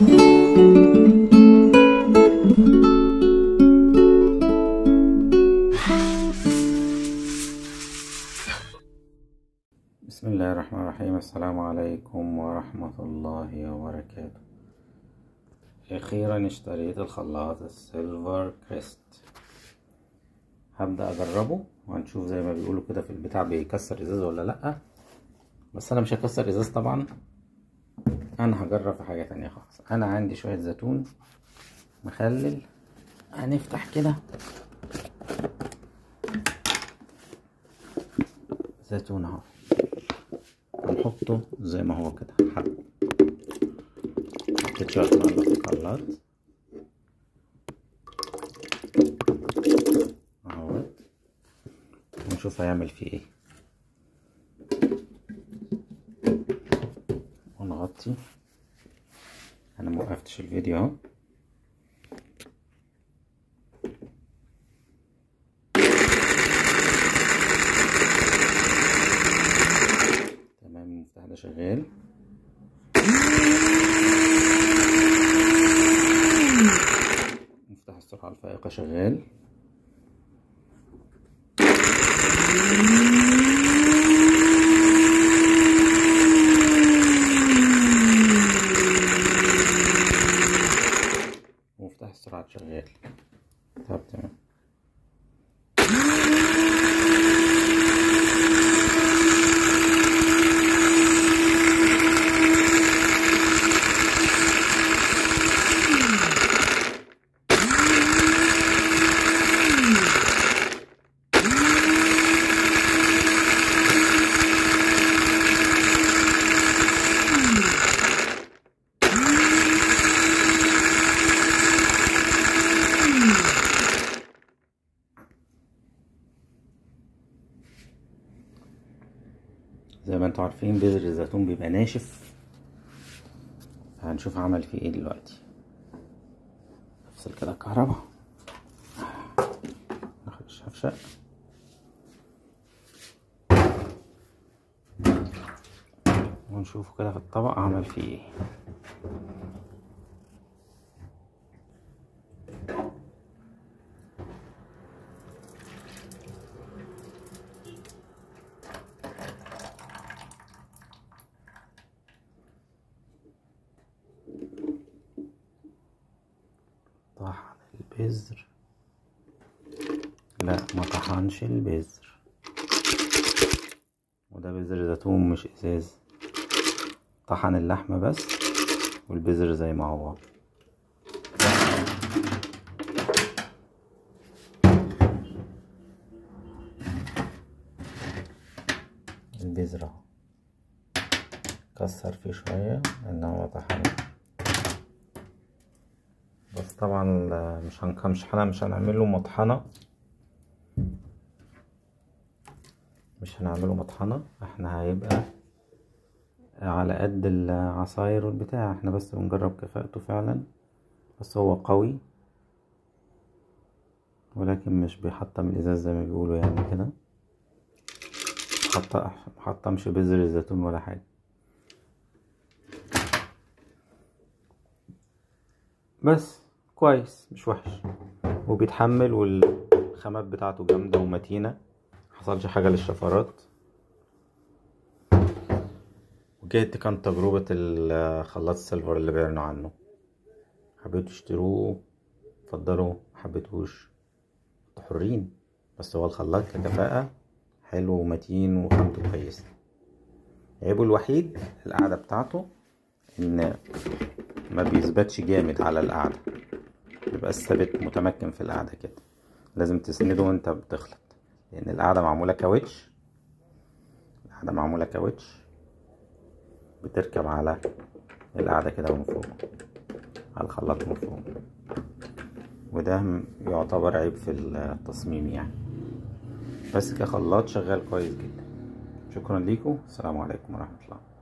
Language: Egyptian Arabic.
بسم الله الرحمن الرحيم السلام عليكم ورحمة الله وبركاته أخيرا اشتريت الخلاط السيلفر كريست هبدأ أجربه وهنشوف زي ما بيقولوا كده في البتاع بيكسر إزاز ولا لأ بس أنا مش هكسر إزاز طبعا أنا هجرب في حاجة تانية خالص أنا عندي شوية زيتون مخلل هنفتح كده زيتون اهو هنحطه زي ما هو كده حب حطيت شوية مية في الخلاط اهوت ونشوف هيعمل فيه ايه ونغطي انا موقفتش الفيديو اهو تمام المفتاح ده شغال مفتاح السرعة الفائقة شغال ومفتاح السرعة شغال طب تمام زي ما انتوا عارفين بذر الزيتون بيبقى ناشف هنشوف عمل فيه ايه دلوقتي افصل كده الكهرباء ناخد الشفشق ونشوفه كده في الطبق عمل فيه ايه طحن البذر لا ما طحنش البذر وده بذر زيتون مش ازاز طحن اللحمة بس والبذر زي ما هو البذرة اهو كسر فيه شوية انه ما طحنش بس طبعا مش هنكمش حنا مش هنعمله مطحنة مش هنعمله مطحنة احنا هيبقى على قد العصاير والبتاع احنا بس بنجرب كفاءته فعلا بس هو قوي ولكن مش بيحطم الازاز زي ما بيقولوا يعني كده حتى محطمش بذر الزيتون ولا حاجة بس كويس مش وحش وبيتحمل والخامات بتاعته جامدة ومتينة محصلش حاجة للشفرات وكانت كانت تجربة الخلاط السيلفر اللي بعلنوا عنه حبيتوا تشتروه اتفضلوا محبتوش انتوا حرين بس هو الخلاط ككفاءة حلو ومتين وخامته كويسة عيبه الوحيد القعدة بتاعته ان ما بيثبتش جامد على القعدة مبيبقاش ثابت متمكن في القعدة كده لازم تسنده وانت بتخلط لان القعدة معمولة كاوتش القعدة معمولة كاوتش بتركب على القعدة كده من فوق على الخلاط من فوق وده يعتبر عيب في التصميم يعني بس كخلاط شغال كويس جدا شكرا ليكم السلام عليكم ورحمة الله